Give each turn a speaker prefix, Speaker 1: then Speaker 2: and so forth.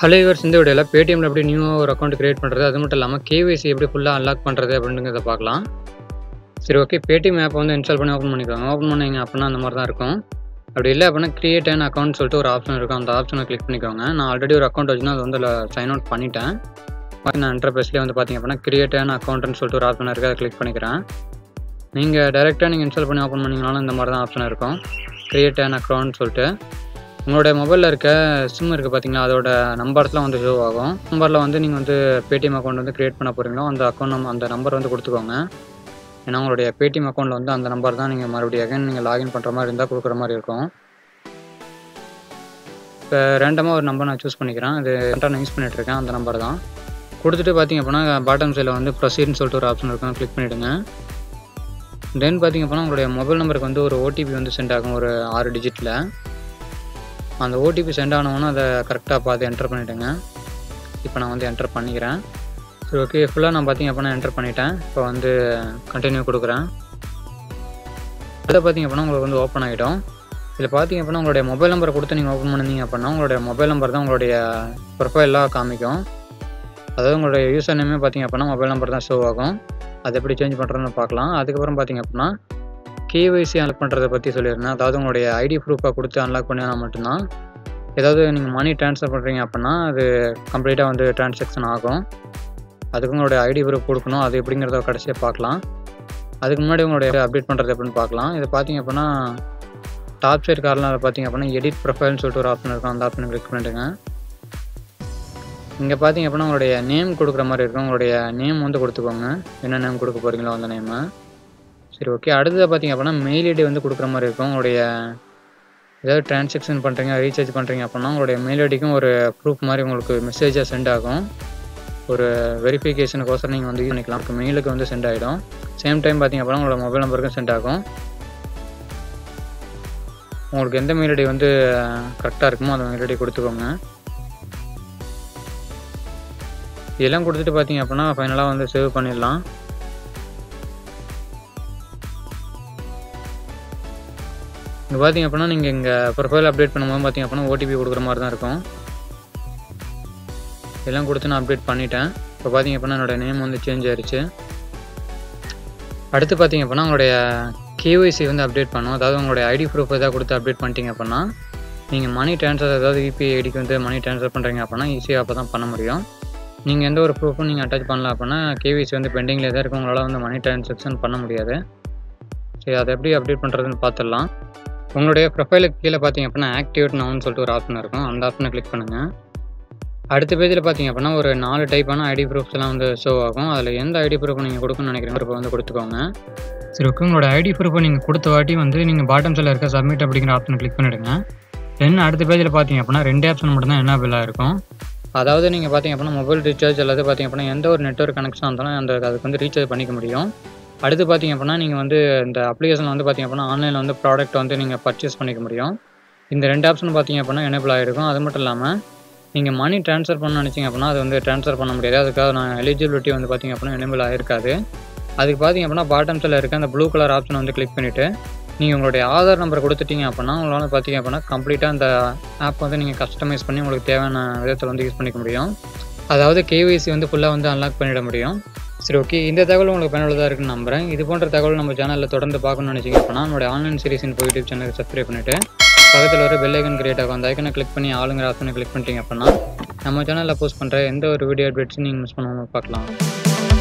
Speaker 1: hello yours இந்த வீடியோவில் பேடிஎம்ல எப்படி நியூவாக ஒரு அக்கௌண்ட் கிரியேட் பண்ணுறது அது மட்டும் இல்லாமல் கேவிசி எப்படி ஃபுல்லாக அன்லாக் பண்ணுறது அப்படின்றத பார்க்கலாம் சரி ஓகே பேடிஎம் ஆப் வந்து இன்ஸ்டால் பண்ணி ஓப்பன் பண்ணிக்கோங்க ஓப்பன் பண்ணீங்க அப்படின்னா அந்த மாதிரி தான் இருக்கும் அப்படி இல்லை அப்படின்னா கிரியேட் அன் அக்கௌண்ட் சொல்லிட்டு ஒரு ஆப்ஷன் இருக்கும் அந்த ஆப்ஷனை கிளிக் பண்ணிக்கோங்க நான் ஆல்ரெடி ஒரு அக்கௌண்ட் வச்சுன்னா அது வந்து சைன் அவுட் பண்ணிட்டேன் நான் இன்டர்பேஸ்லேயே வந்து பார்த்தீங்க அப்படின்னா கிரியேட் அன் அக்கௌண்ட்னு சொல்லிட்டு ஒரு ஆப்ஷன் இருக்குது அதை கிளிக் பண்ணிக்கிறேன் நீங்கள் டேரெக்டாக நீங்கள் இன்ஸ்டால் பண்ணி ஓப்பன் பண்ணிங்கனாலும் இந்த மாதிரி தான் ஆப்ஷன் இருக்கும் கிரியேட் அன் அக்கௌண்ட் சொல்லிட்டு உங்களுடைய மொபைலில் இருக்க சிம் இருக்குது பார்த்தீங்களா அதோட நம்பர்ஸ்லாம் வந்து ஷோ ஆகும் நம்பரில் வந்து நீங்கள் வந்து பேடிஎம் அக்கௌண்ட் வந்து க்ரியேட் பண்ண போகிறீங்களோ அந்த அக்கௌண்ட் நம் அந்த நம்பர் வந்து கொடுத்துக்கோங்க ஏன்னா உங்களுடைய பேடிஎம் அக்கௌண்ட்டில் வந்து அந்த நம்பர் தான் நீங்கள் மறுபடியும் அகைன் நீங்கள் லாகின் பண்ணுற மாதிரி இருந்தால் கொடுக்குற மாதிரி இருக்கும் இப்போ ரேண்டமாக ஒரு நம்பர் நான் சூஸ் பண்ணிக்கிறேன் அது கரெக்டாக நான் யூஸ் பண்ணிகிட்ருக்கேன் அந்த நம்பர் தான் கொடுத்துட்டு பார்த்தீங்க அப்படின்னா பாட்டம் சைடில் வந்து ப்ரொசீட்னு சொல்லிட்டு ஒரு ஆப்ஷன் இருக்கும் கிளிக் பண்ணிவிடுங்க தென் பார்த்தீங்க அப்படின்னா உங்களுடைய மொபைல் நம்பருக்கு வந்து ஒரு ஓடிபி வந்து சென்ட் ஆகும் ஒரு ஆறு டிஜிட்டில் அந்த ஓடிபி சென்ட் ஆனவொன்னே அதை கரெக்டாக பார்த்து என்டர் பண்ணிவிடுங்க இப்போ நான் வந்து என்டர் பண்ணிக்கிறேன் சரி ஓகே ஃபுல்லாக நான் பார்த்தீங்க அப்படின்னா என்டர் பண்ணிட்டேன் இப்போ வந்து கண்டினியூ கொடுக்குறேன் அதை பார்த்தீங்க அப்படின்னா உங்களுக்கு வந்து ஓப்பன் ஆகிடும் இதில் பார்த்தீங்க அப்படின்னா உங்களுடைய மொபைல் நம்பரை கொடுத்து நீங்கள் ஓப்பன் பண்ணீங்க அப்படின்னா உங்களுடைய மொபைல் நம்பர் தான் உங்களுடைய ப்ரொஃபைலாக காமிக்கும் அதாவது உங்களுடைய யூசர் நேமே பார்த்தீங்க அப்படின்னா மொபைல் நம்பர் தான் ஷோ ஆகும் அது எப்படி சேஞ்ச் பண்ணுறதுன்னு பார்க்கலாம் அதுக்கப்புறம் பார்த்தீங்க அப்படின்னா கேஒய்சி அன்லாக் பண்ணுறதை பற்றி சொல்லியிருந்தேன் அதாவது உங்களுடைய ஐடி ப்ரூஃபாக கொடுத்து அன்லாக் பண்ணினா மட்டும்தான் ஏதாவது நீங்கள் மணி ட்ரான்ஸ்ஃபர் பண்ணுறீங்க அப்படின்னா அது கம்ப்ளீட்டாக வந்து டிரான்சாக்ஷன் ஆகும் அதுக்கு உங்களுடைய ஐடி ப்ரூஃப் கொடுக்கணும் அது எப்படிங்கிறத கடைசியாக பார்க்கலாம் அதுக்கு முன்னாடி உங்களுடைய அப்டேட் பண்ணுறது எப்படின்னு பார்க்கலாம் இது பார்த்தீங்க அப்படின்னா டாப் சைட் கார்லாம் பார்த்தீங்க அப்படின்னா எடிட் ப்ரொஃபைல்னு சொல்லிட்டு ஒரு ஆப்ஷன் இருக்கும் அந்த ஆப்ஷனை கிளிக் பண்ணிடுங்க இங்கே பார்த்தீங்க அப்படின்னா உங்களுடைய நேம் கொடுக்குற மாதிரி இருக்கும் உங்களுடைய நேம் வந்து கொடுத்துக்கோங்க என்ன நேம் கொடுக்க போகிறீங்களோ அந்த நேமை சரி ஓகே அடுத்தது பார்த்தீங்க அப்படின்னா மெயில் ஐடி வந்து கொடுக்குற மாதிரி இருக்கும் உங்களுடைய ஏதாவது டிரான்சாக்ஷன் பண்ணுறீங்க ரீசார்ஜ் பண்ணுறீங்க அப்படின்னா உங்களுடைய மெயில் ஐடிக்கும் ஒரு ப்ரூஃப் மாதிரி உங்களுக்கு மெசேஜாக சென்ட் ஆகும் ஒரு வெரிஃபிகேஷனுக்கோசரம் நீங்கள் வந்து யூஸ் பண்ணிக்கலாம் மெயிலுக்கு வந்து சென்ட் ஆகிடும் சேம் டைம் பார்த்தீங்க அப்படின்னா உங்களோட மொபைல் நம்பருக்கும் சென்ட் ஆகும் உங்களுக்கு எந்த மெயில் ஐடி வந்து கரெக்டாக இருக்குமோ அந்த மெயில் ஐடி கொடுத்துக்கோங்க இதெல்லாம் கொடுத்துட்டு பார்த்தீங்க அப்படின்னா ஃபைனலாக வந்து சேவ் பண்ணிடலாம் இங்கே பார்த்தீங்க அப்படின்னா நீங்கள் இங்கே ப்ரொஃபைல் அப்டேட் பண்ணும்போது பார்த்தீங்க அப்படின்னா ஓடிபி கொடுக்குற மாதிரி தான் இருக்கும் இதெல்லாம் கொடுத்து நான் அப்டேட் பண்ணிட்டேன் இப்போ பார்த்தீங்க அப்படின்னா என்னோடய நேம் வந்து சேஞ்ச் ஆயிடுச்சு அடுத்து பார்த்தீங்க அப்படின்னா உங்களுடைய கேஒய்சி வந்து அப்டேட் பண்ணும் அதாவது உங்களுடைய ஐடி ப்ரூஃப் எதாவது கொடுத்து அப்டேட் பண்ணிட்டீங்க அப்படின்னா நீங்கள் மணி ட்ரான்ஸ்ஃபர் அதாவது யூபிஐ ஐடிக்கு வந்து மணி ட்ரான்ஸ்ஃபர் பண்ணுறீங்க அப்படின்னா ஈஸியாக அப்போ தான் பண்ண முடியும் நீங்கள் எந்த ஒரு ப்ரூஃபும் நீங்கள் அட்டாச் பண்ணல அப்படின்னா கேவிசி வந்து பெண்டிங்கில் எதாவது இருக்கும் உங்களால் வந்து மணி ட்ரான்சாக்ஷன் பண்ண முடியாது சரி அதை எப்படி அப்டேட் பண்ணுறதுன்னு பார்த்துடலாம் உங்களுடைய ப்ரொஃபைலுக்கு கீழே பார்த்தீங்க அப்படின்னா ஆக்டிவேட் நவுன்னு சொல்லிட்டு ஒரு ஆப்ஷன் இருக்கும் அந்த ஆப்ஷனை கிளிக் பண்ணுங்கள் அடுத்த பேஜில் பார்த்தீங்க அப்படின்னா ஒரு நாலு டைப்பான ஐடி ப்ரூஃப்ஸ்லாம் வந்து ஷோ ஆகும் அதில் எந்த ஐடி ப்ரூஃப் நீங்கள் கொடுக்கணும்னு நினைக்கிறீங்க ப்ரூஃபை வந்து கொடுத்துக்கோங்க சரி ஓகே உங்களோட ஐடி ப்ரூஃபை நீங்கள் கொடுத்த வாட்டி வந்து நீங்கள் பாட்டம் சைடில் இருக்க சப்மிட் அப்படிங்கிற ஆப்ஷனை கிளிக் பண்ணிவிடுங்க தென் அடுத்த பேஜில் பார்த்தீங்க அப்படின்னா ரெண்டே ஆப்ஷன் மட்டும் தான் என்ன பில்லாக இருக்கும் அதாவது நீங்கள் பார்த்தீங்க அப்படின்னா மொபைல் ரீசார்ஜ் அல்லது பார்த்தீங்க அப்படின்னா எந்த ஒரு நெட்ஒர்க் கனெக்ஷன் இருந்தாலும் அந்த அதுக்கு வந்து ரீசார்ஜ் பண்ணிக்க முடியும் அடுத்து பார்த்தீங்க அப்படின்னா நீங்கள் வந்து இந்த அப்ளிகேஷனில் வந்து பார்த்தீங்க அப்படின்னா ஆன்லைனில் வந்து ப்ராடக்ட் வந்து நீங்கள் பர்ச்சேஸ் பண்ணிக்க முடியும் இந்த ரெண்டு ஆப்ஷன் பார்த்தீங்க அப்படின்னா எனேபிள் ஆகிருக்கும் அது மட்டும் இல்லாமல் நீங்கள் மணி ட்ரான்ஸ்ஃபர் பண்ண நினச்சிங்க அப்படின்னா அது வந்து ட்ரான்ஸ்ஃபர் பண்ண முடியாது அதுக்காக நான் எலிஜிபிலிட்டி வந்து பார்த்தீங்க அப்படின்னா எனேபிள் ஆகிருக்காது அதுக்கு பார்த்தீங்க அப்படின்னா பாட்டம்ஸில் இருக்க அந்த ப்ளூ கலர் ஆப்ஷன் வந்து கிளிக் பண்ணிவிட்டு நீங்கள் உங்களுடைய ஆதார் நம்பர் கொடுத்துட்டீங்க அப்படின்னா உங்களால் பார்த்தீங்க அப்படின்னா கம்ப்ளீட்டாக அந்த ஆப் வந்து நீங்கள் கஸ்டமைஸ் பண்ணி உங்களுக்கு தேவையான விதத்தில் வந்து யூஸ் பண்ணிக்க முடியும் அதாவது கேவிசி வந்து ஃபுல்லாக வந்து அன்லாக் பண்ணிட முடியும் சரி ஓகே இந்த தகவல் உங்களுக்கு பயனுள்ளதாக இருக்குன்னு நம்புறேன் இது போன்ற தகவல் நம்ம சேனலில் தொடர்ந்து பார்க்கணும்னு நினச்சிங்க அப்படின்னா நம்மளுடைய ஆன்லைன் சீரிஸ் இப்போ யூடியூப் சேனலுக்கு சப்ஸ்கிரைப் பண்ணிவிட்டு பக்கத்தில் ஒரு பெல் ஐக்கன் கிரியேட் ஆகும் அந்த ஐக்கனை கிளிக் பண்ணி ஆளுங்கிற ஆப்ஷனை கிளிக் பண்ணிட்டீங்க அப்படின்னா நம்ம சேனலில் போஸ்ட் பண்ணுற எந்த ஒரு வீடியோ அப்டேட்ஸும் நீங்கள் மிஸ் பண்ணாமல் பார்க்கலாம்